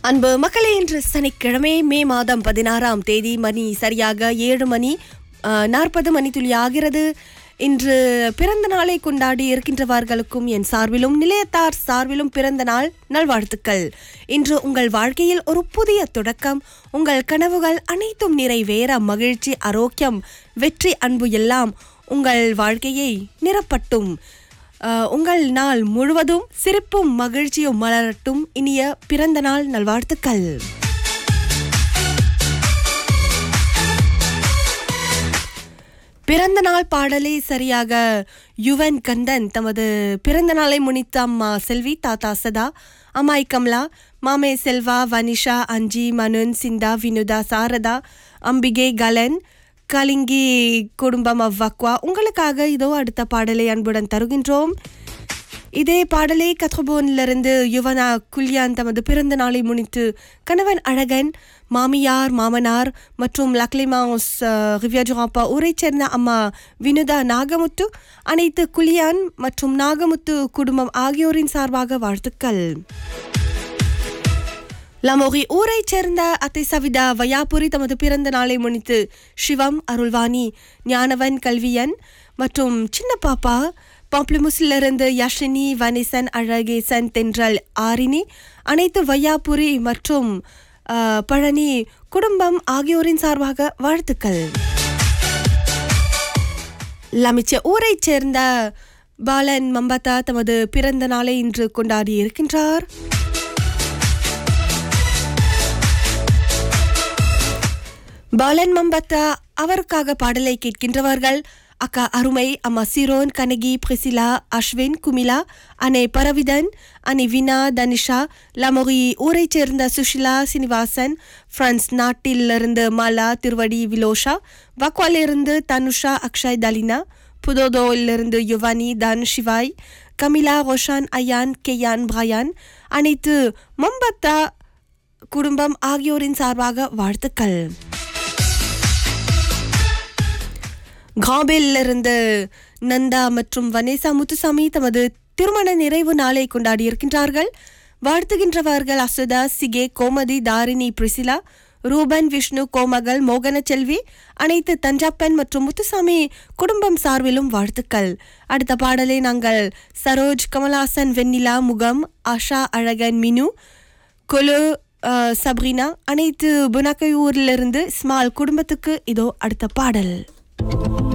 அன்பு மக்களே இன்று சனிக்கிழமை மே மாதம் பதினாறாம் தேதி மணி சரியாக ஏழு மணி நாற்பது மணி துளி ஆகிறது இன்று பிறந்த நாளை கொண்டாடி இருக்கின்றவர்களுக்கும் என் சார்பிலும் நிலையத்தார் சார்பிலும் பிறந்த நாள் நல்வாழ்த்துக்கள் இன்று உங்கள் வாழ்க்கையில் ஒரு புதிய தொடக்கம் உங்கள் கனவுகள் அனைத்தும் நிறைவேற மகிழ்ச்சி ஆரோக்கியம் வெற்றி அன்பு எல்லாம் உங்கள் வாழ்க்கையை நிரப்பட்டும் அஹ், உங்கள் நாள் முழுவதும் சிரிப்பும் மகிழ்ச்சியும் மலரட்டும் இனிய பிறந்த நாள் நல்வாழ்த்துக்கள் பிறந்த நாள் பாடலை சரியாக யுவன் கந்தன் தமது பிறந்த நாளை முன்னித்த அம்மா செல்வி தாத்தா சதா அம்மாய் கமலா மாமே செல்வா வனிஷா அஞ்சி மனுன் சிந்தா வினுதா சாரதா அம்பிகை கலன் கலிங்கி குடும்பம் அவ்வக்வா உங்களுக்காக இதோ அடுத்த பாடலை அன்புடன் தருகின்றோம் இதே பாடலை கத்ரபோனிலிருந்து யுவனா குல்யான் தமது பிறந்த நாளை முன்னிட்டு கணவன் அழகன் மாமியார் மாமனார் மற்றும் லக்லிமாஸ் ரிவ்யாஜுராப்பா ஊரைச் சேர்ந்த அம்மா வினுதா நாகமுத்து அனைத்து குலியான் மற்றும் நாகமுத்து குடும்பம் ஆகியோரின் சார்பாக வாழ்த்துக்கள் லமோகி ஊரைச் சேர்ந்த அத்தை சவிதா வயாபுரி தமது பிறந்த நாளை முன்னிட்டு சிவம் அருள்வாணி ஞானவன் கல்வியன் மற்றும் சின்ன பாப்பா பாப்ளிமுஸிலிருந்து யஷினி வனிசன் அழகேசன் தென்றல் ஆரினி அனைத்து வையாபுரி மற்றும் அஹ், பழனி குடும்பம் ஆகியோரின் சார்பாக வாழ்த்துக்கள் லமிச்ச ஊரைச் சேர்ந்த பாலன் மம்பத்தா தமது பிறந்த நாளை இன்று கொண்டாடி இருக்கின்றார் பாலன் மம்பத்தா அவருக்காக பாடலை கேட்கின்றவர்கள் அக்கா அருமை அம்மா சிரோன் கனகி பிரிசிலா அஸ்வின் குமிலா அனே பரவிதன் அனி வினா தனிஷா லமொரி ஊரைச் சேர்ந்த சுஷிலா சீனிவாசன் பிரான்ஸ் நாட்டிலிருந்து மாலா திருவடி விலோஷா வக்வாலிருந்து தனுஷா அக்ஷய் தலினா புதோதோயிலிருந்து யுவானி தன் சிவாய் கமிலா ரோஷான் அயான் கெயான் பிராயான் அனைத்து மம்பத்தா குடும்பம் ஆகியோரின் சார்பாக வாழ்த்துக்கள் காபேலிருந்து நந்தா மற்றும் வனேசா முத்துசாமி தமது திருமண நிறைவு நாளை கொண்டாடி இருக்கின்றார்கள் வாழ்த்துகின்றவர்கள் அசுதா சிகே கோமதி தாரிணி பிரிசிலா ரூபன் விஷ்ணு கோமகள் மோகனச்செல்வி அனைத்து தஞ்சாப்பன் மற்றும் முத்துசாமி குடும்பம் சார்பிலும் வாழ்த்துக்கள் அடுத்த பாடலை நாங்கள் சரோஜ் கமலாசன் வெண்ணிலா முகம் ஆஷா அழகன் மினு கொலு அஹ், சப்ரினா அனைத்து புனக்கையூரிலிருந்து ஸ்மால் குடும்பத்துக்கு இதோ அடுத்த பாடல்